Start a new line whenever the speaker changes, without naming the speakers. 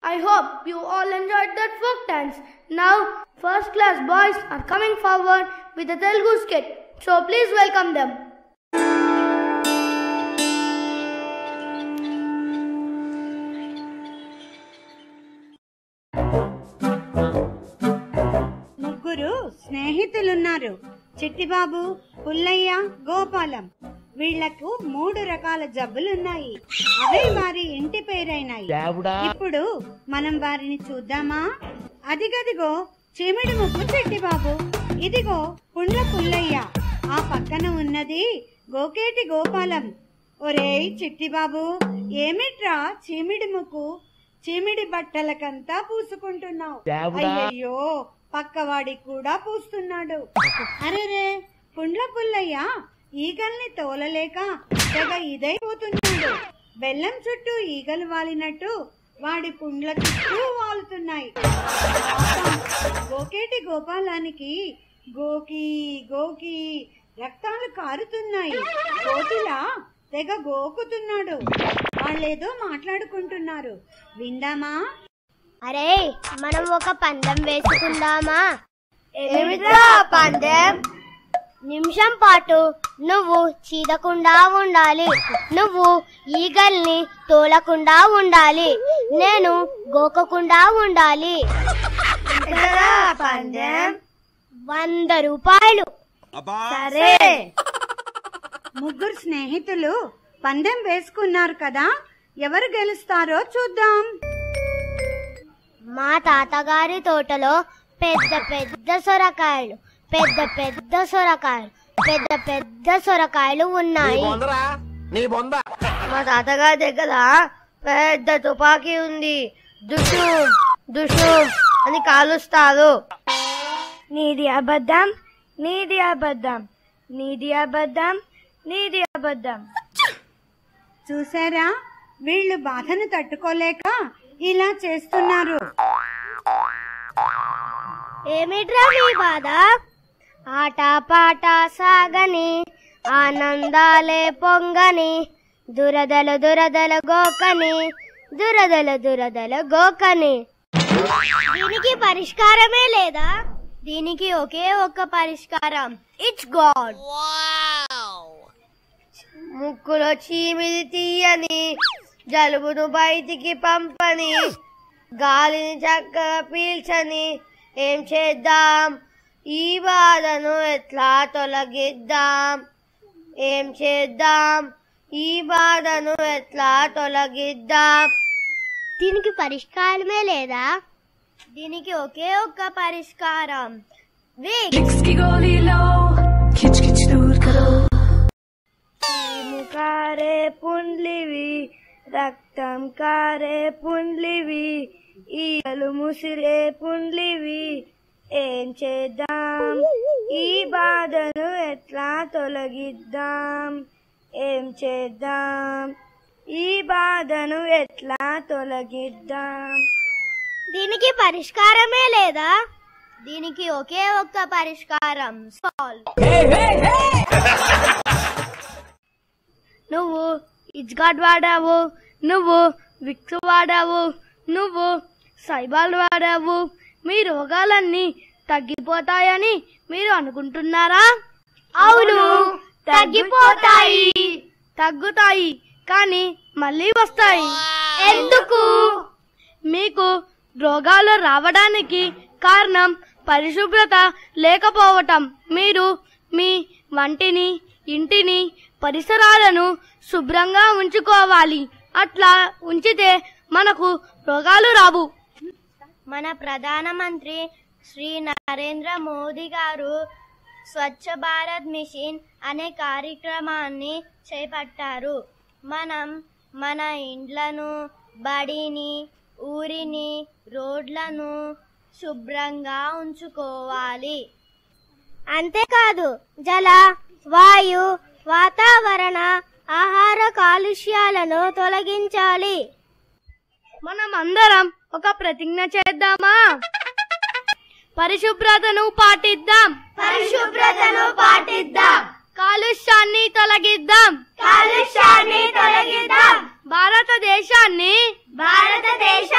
I hope you all enjoyed that folk dance. Now, first class boys are coming forward with a Telugu skit. So please welcome them.
ముగ్గురు స్నేహితులున్నారు చిట్టిబాబు పుల్లయ్య గోపాలం వీళ్లకు మూడు రకాల జబ్బులున్నాయి అవే వారి ఇంటి పేరైనాయి ఇప్పుడు మనం వారిని చూద్దామా అదిగదిగో చీమిడి ముగ్గు చిట్టిబాబు ఇదిగో పుండ్ల పుల్లయ్య ఆ పక్కన ఉన్నది గోకేటి గోపాలం ఒరేయ్ చిట్టిబాబు ఏమిట్రా చీమిడి ముక్కు చీమిడి బట్టలకంతా పూసుకుంటున్నావు అయ్యయ్యో పక్కవాడికి కూడా పూస్తున్నాడు అరేరే పుండ్ల పుల్లయ్య ఈగల్ని తోలలేక తెగ ఇదైపోతున్నాడు బెల్లం చుట్టూ ఈగలు వాలినట్టు వాడి పుండ్ల చుట్టూ వాలుతున్నాయి పాపం, గోకేటి గోపాలానికి గోకి గోకి రక్తాలు కారుతున్నాయి కోతిలా తెగ గోకుతున్నాడు వాళ్ళేదో మాట్లాడుకుంటున్నారు విందామా
అరే మనం ఒక పందెం వేసుకుందామా
ఏమిట్రా పందెం
నిమిషం పాటు నువ్వు చీదకుండా ఉండాలి నువ్వు ఈగల్ని తోలకుండా ఉండాలి నేను గోకకుండా ఉండాలి
పందెం
వంద రూపాయలు
సరే
ముగ్గురు స్నేహితులు పందెం వేసుకున్నారు కదా ఎవరు గెలుస్తారో చూద్దాం
మా తాతగారి తోటలో పెద్ద పెద్ద సొరకాయలు పెద్ద పెద్ద సొరకాయలు పెద్ద పెద్ద సొరకాయలు ఉన్నాయి
మా తాతగారి దగ్గర పెద్ద తుపాకీ ఉంది దుషు దుషు అని కాలుస్తారు నీది అబద్ధం నీది అబద్ధం నీది అబద్ధం నీది అబద్ధం
చూసారా వీళ్ళు బాధను తట్టుకోలేక ఇలా చేస్తున్నారు
ఏమిట్రా మీ బాధ ఆట పాట సాగని ఆనందాలే పొంగని దురదల దురదల గోకని దురదల దురదల గోకని దీనికి పరిష్కారమే లేదా దీనికి ఒకే ఒక్క పరిష్కారం ఇట్స్ గాడ్
ముక్కులో చీమిది తీయని జలుబును బయటికి పంపని గాలిని చక్కగా పీల్చని ఏం చేద్దాం ఈ బాధను ఎట్లా తొలగిద్దాం ఏం చేద్దాం ఈ బాధను ఎట్లా తొలగిద్దాం
దీనికి పరిష్కారమే లేదా దీనికి ఒకే ఒక్క పరిష్కారం విక్స్
చీము కారే పుండ్లివి రక్తం కారే పుండ్లివి ఈగలు ముసిరే పుండ్లివి ఏం చేద్దాం ఈ బాధను ఎట్లా తొలగిద్దాం ఏం చేద్దాం ఈ బాధను ఎట్లా తొలగిద్దాం
దీనికి పరిష్కారమే లేదా దీనికి ఒకే ఒక్క పరిష్కారం సాల్వ్
నువ్వు ఇజ్గాడ్ వాడావు నువ్వు విక్స్ వాడావు నువ్వు సైబాల్ వాడావు మీ రోగాలన్నీ తగ్గిపోతాయని మీరు అనుకుంటున్నారా
అవును, తగ్గిపోతాయి.
తగ్గుతాయి కానీ మళ్ళీ వస్తాయి
ఎందుకు
మీకు రోగాలు రావడానికి కారణం పరిశుభ్రత లేకపోవటం మీరు మీ వంటిని ఇంటిని పరిసరాలను శుభ్రంగా ఉంచుకోవాలి అట్లా ఉంచితే మనకు రోగాలు రావు
మన ప్రధానమంత్రి శ్రీ నరేంద్ర మోదీ గారు స్వచ్ఛ భారత్ మిషన్ అనే కార్యక్రమాన్ని చేపట్టారు మనం మన ఇండ్లను బడిని ఊరిని రోడ్లను శుభ్రంగా ఉంచుకోవాలి అంతేకాదు జల వాయు వాతావరణ ఆహార కాలుష్యాలను తొలగించాలి
మనం అందరం ఒక ప్రతిజ్ఞ చేద్దామా పరిశుభ్రతను పాటిద్దాం
పరిశుభ్రతను పాటిద్దాం
కాలుష్యాన్ని తొలగిద్దాం
కాలుష్యాన్ని తొలగిద్దాం
భారతదేశాన్ని
భారతదేశ